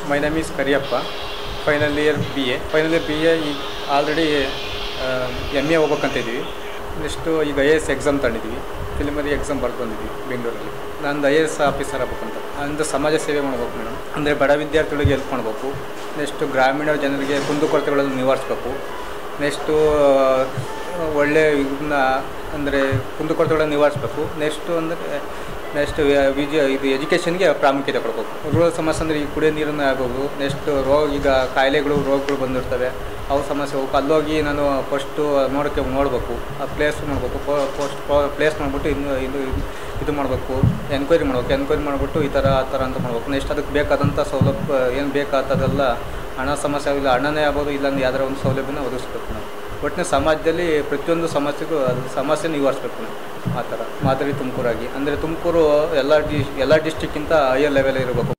my name is Kariyappa final year B A final year B A ಈಗ already M A ಹೋಗ್ಬೇಕಂತಿದ್ವಿ next ಈಗ I A S exam ತಗೊಂಡಿದ್ವಿ preliminary exam ಬರ್ದು ಬಂದಿದ್ವಿ ಬೆಂಗಳೂರಲ್ಲಿ ನಂದು ಐ ಎ ಎಸ್ ಆಫೀಸರ್ ಆಗ್ಬೇಕಂತ ಅಂದು ಸಮಾಜ ಸೇವೆ ಮಾಡ್ಬೇಕು ಮೇಡಮ್ ಅಂದರೆ ಬಡ ವಿದ್ಯಾರ್ಥಿಗಳಿಗೆ ಹೆಲ್ಪ್ ಮಾಡಬೇಕು ನೆಕ್ಸ್ಟು ಗ್ರಾಮೀಣ ಜನರಿಗೆ ಕುಂದುಕೊರತೆಗಳನ್ನು ನಿವಾರಿಸ್ಬೇಕು ನೆಕ್ಸ್ಟು ಒಳ್ಳೆ ಇದನ್ನ ಅಂದರೆ ಕುಂದುಕೊರತೆಗಳನ್ನು ನಿವಾರಿಸ್ಬೇಕು ನೆಕ್ಸ್ಟು ಅಂದರೆ ನೆಕ್ಸ್ಟ್ ವಿಜಯ ಇದು ಎಜುಕೇಷನ್ಗೆ ಪ್ರಾಮುಖ್ಯತೆ ಕೊಡಬೇಕು ರೂರಲ್ ಸಮಸ್ಯೆ ಅಂದರೆ ಈ ಕುಡಿಯೋ ನೀರನ್ನ ಆಗ್ಬೋದು ನೆಕ್ಸ್ಟ್ ರೋಗ ಈಗ ಕಾಯಿಲೆಗಳು ರೋಗಗಳು ಬಂದಿರ್ತವೆ ಅವು ಸಮಸ್ಯೆ ಹೋಗ್ಬೇಕು ಅಲ್ಲೋಗಿ ನಾನು ಫಸ್ಟು ನೋಡೋಕ್ಕೆ ನೋಡಬೇಕು ಆ ಪ್ಲೇಸ್ ನೋಡಬೇಕು ಪೋಸ್ಟ್ ಪ್ಲೇಸ್ ನೋಡ್ಬಿಟ್ಟು ಇನ್ನು ಇದು ಇದು ಮಾಡಬೇಕು ಎನ್ಕ್ವೈರಿ ಮಾಡ್ಬೇಕು ಎನ್ಕ್ವೈರಿ ಮಾಡಿಬಿಟ್ಟು ಈ ಥರ ಆ ಥರ ಅಂತ ಮಾಡ್ಬೇಕು ನೆಕ್ಸ್ಟ್ ಅದಕ್ಕೆ ಬೇಕಾದಂಥ ಸೌಲಭ್ಯ ಏನು ಬೇಕಾಗ್ತದೆಲ್ಲ ಹಣ ಸಮಸ್ಯೆ ಇಲ್ಲ ಹಣನೇ ಆಗ್ಬೋದು ಇಲ್ಲಾಂದ್ರೆ ಯಾವ್ದಾರ ಒಂದು ಸೌಲಭ್ಯನ ಒದಗಿಸ್ಬೇಕು ನಾವು ಒಟ್ಟಿನ ಸಮಾಜದಲ್ಲಿ ಪ್ರತಿಯೊಂದು ಸಮಸ್ಯೆಗೂ ಅದು ಸಮಸ್ಯೆ ನಿವಾರಿಸ್ಬೇಕು ನಾವು ಆ ಥರ ಮಾದರಿ ತುಮಕೂರಾಗಿ ಅಂದರೆ ತುಮಕೂರು ಎಲ್ಲ ಡಿ ಎಲ್ಲ ಡಿಸ್ಟಿಕ್ಕಿಂತ ಹೈಯರ್ ಲೆವೆಲ್ ಇರಬೇಕು